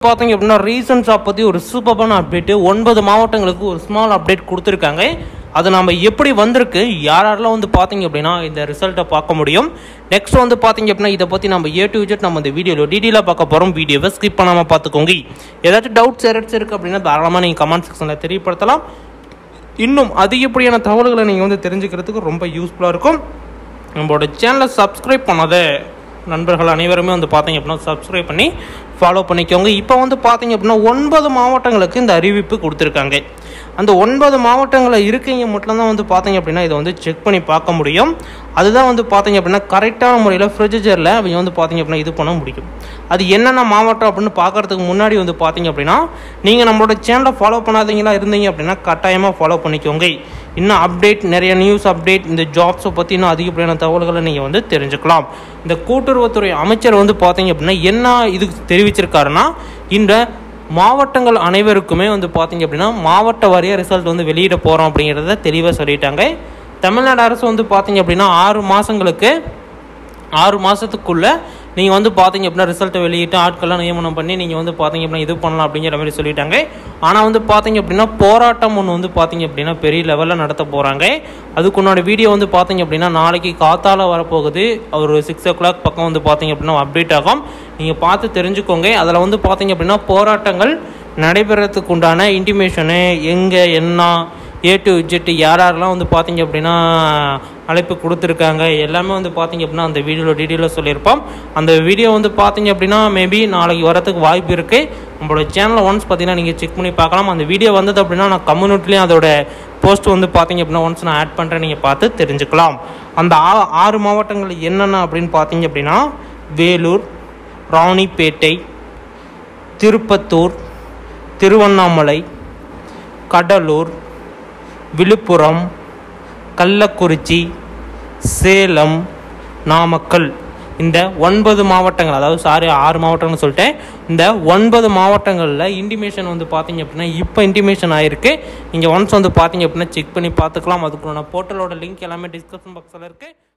பார்த்தீங்க அப்படின்னா recent shop பற்றி ஒரு சூப்பரான அப்டேட்டு ஒன்பது மாவட்டங்களுக்கு ஒரு ஸ்மால் அப்டேட் கொடுத்துருக்காங்க அது நம்ம எப்படி வந்திருக்கு யார் யாரெல்லாம் வந்து பார்த்தீங்க அப்படின்னா இந்த ரிசல்ட்டை பார்க்க முடியும் நெக்ஸ்ட் வந்து பார்த்தீங்க அப்படின்னா இதை பற்றி நம்ம ஏ டு விஜெட் நம்ம இந்த வீடியோவில் டீட்டெயிலாக பார்க்க போகிறோம் வீடியோவை ஸ்கிப் பண்ணாமல் பார்த்துக்கோங்க ஏதாச்சும் டவுட்ஸ் எரட்ஸ் இருக்குது அப்படின்னா தாராளமாக நீங்கள் கமெண்ட் செக்ஷனில் தெரியப்படுத்தலாம் இன்னும் அதிகப்படியான தகவல்களை நீங்கள் வந்து தெரிஞ்சுக்கிறதுக்கு ரொம்ப யூஸ்ஃபுல்லாக இருக்கும் நம்மளோட சேனலை சப்ஸ்கிரைப் பண்ணாத நண்பர்கள் அனைவருமே வந்து பார்த்தீங்க அப்படின்னா சப்ஸ்கிரைப் பண்ணி ஃபாலோ பண்ணிக்கோங்க இப்போ வந்து பார்த்தீங்க அப்படின்னா ஒன்பது மாவட்டங்களுக்கு இந்த அறிவிப்பு கொடுத்துருக்காங்க அந்த ஒன்பது மாவட்டங்களில் இருக்கீங்க மட்டும்தான் வந்து பார்த்தீங்க அப்படின்னா இதை வந்து செக் பண்ணி பார்க்க முடியும் அதுதான் வந்து பார்த்தீங்க அப்படின்னா கரெக்டான முறையில் ஃப்ரிட்ஜரில் அவங்க வந்து பார்த்தீங்க அப்படின்னா இது பண்ண முடியும் அது என்னென்ன மாவட்டம் அப்படின்னு பார்க்கறதுக்கு முன்னாடி வந்து பார்த்தீங்க அப்படின்னா நீங்கள் நம்மளோட சேனலை ஃபாலோ பண்ணாதீங்களா இருந்தீங்க அப்படின்னா கட்டாயமாக ஃபாலோ பண்ணிக்கோங்க இன்னும் அப்டேட் நிறைய நியூஸ் அப்டேட் இந்த ஜாப்ஸை பற்றி இன்னும் அதிகப்படியான தகவல்களை நீங்கள் வந்து தெரிஞ்சுக்கலாம் இந்த கூட்டுறவுத்துறை அமைச்சர் வந்து பார்த்தீங்க அப்படின்னா என்ன இது தெரிவிச்சிருக்காருன்னா இந்த மாவட்டங்கள் அனைவருக்குமே வந்து பார்த்தீங்க அப்படின்னா மாவட்ட வாரியாக ரிசல்ட் வந்து வெளியிட போகிறோம் அப்படிங்கிறத தெளிவாக சொல்லிட்டாங்க தமிழ்நாடு அரசு வந்து பார்த்தீங்க அப்படின்னா ஆறு மாதங்களுக்கு ஆறு மாதத்துக்குள்ளே நீங்கள் வந்து பார்த்தீங்க அப்படின்னா ரிசல்ட்டை வெளியிட்டு ஆட்கள்லாம் நியமனம் பண்ணி நீங்கள் வந்து பார்த்தீங்க அப்படின்னா இது பண்ணலாம் அப்படிங்கிற மாதிரி சொல்லிட்டாங்க ஆனால் வந்து பார்த்தீங்க அப்படின்னா போராட்டம் ஒன்று வந்து பார்த்தீங்க அப்படின்னா பெரிய லெவலில் நடத்த போகிறாங்க அதுக்கு உன்னோட வீடியோ வந்து பார்த்தீங்க அப்படின்னா நாளைக்கு காத்தால வரப்போகுது ஒரு சிக்ஸ் ஓ கிளாக் பக்கம் வந்து பார்த்தீங்க அப்படின்னா அப்டேட் ஆகும் நீங்கள் பார்த்து தெரிஞ்சுக்கோங்க அதில் வந்து பார்த்தீங்க அப்படின்னா போராட்டங்கள் நடைபெறத்துக்கு உண்டான இன்டிமேஷனு எங்கே என்ன ஏ டு ஜெட்டு யார் யாரெல்லாம் வந்து பார்த்தீங்க அப்படின்னா அழைப்பு கொடுத்துருக்காங்க எல்லாமே வந்து பார்த்தீங்க அப்படின்னா அந்த வீடியோவில் டீட்டெயிலாக சொல்லியிருப்போம் அந்த வீடியோ வந்து பார்த்தீங்க அப்படின்னா மேபி நாளைக்கு வரதுக்கு வாய்ப்பு இருக்குது நம்மளோட சேனலில் ஒன்ஸ் பார்த்தீங்கன்னா நீங்கள் செக் பண்ணி பார்க்கலாம் அந்த வீடியோ வந்தது அப்படின்னா நான் கம்யூனிட்டிலையும் அதோட போஸ்ட் வந்து பார்த்தீங்க அப்படின்னா ஒன்ஸ் நான் ஆட் பண்ணுறேன் நீங்கள் பார்த்து தெரிஞ்சுக்கலாம் அந்த ஆ ஆறு மாவட்டங்கள் என்னென்ன அப்படின்னு பார்த்தீங்க அப்படின்னா வேலூர் ராணிப்பேட்டை திருப்பத்தூர் திருவண்ணாமலை கடலூர் விழுப்புரம் கள்ளக்குறிச்சி சேலம் நாமக்கல் இந்த ஒன்பது மாவட்டங்கள் அதாவது சாரி ஆறு மாவட்டங்கள்னு சொல்லிட்டேன் இந்த ஒன்பது மாவட்டங்களில் இன்டிமேஷன் வந்து பார்த்தீங்க அப்படின்னா இப்போ இன்டிமேஷன் ஆயிருக்கு நீங்கள் ஒன்ஸ் வந்து பார்த்தீங்க அப்படின்னா செக் பண்ணி பார்த்துக்கலாம் அதுக்குள்ள போர்ட்டலோட லிங்க் எல்லாமே டிஸ்கிரிப்ஷன் பாக்ஸில் இருக்குது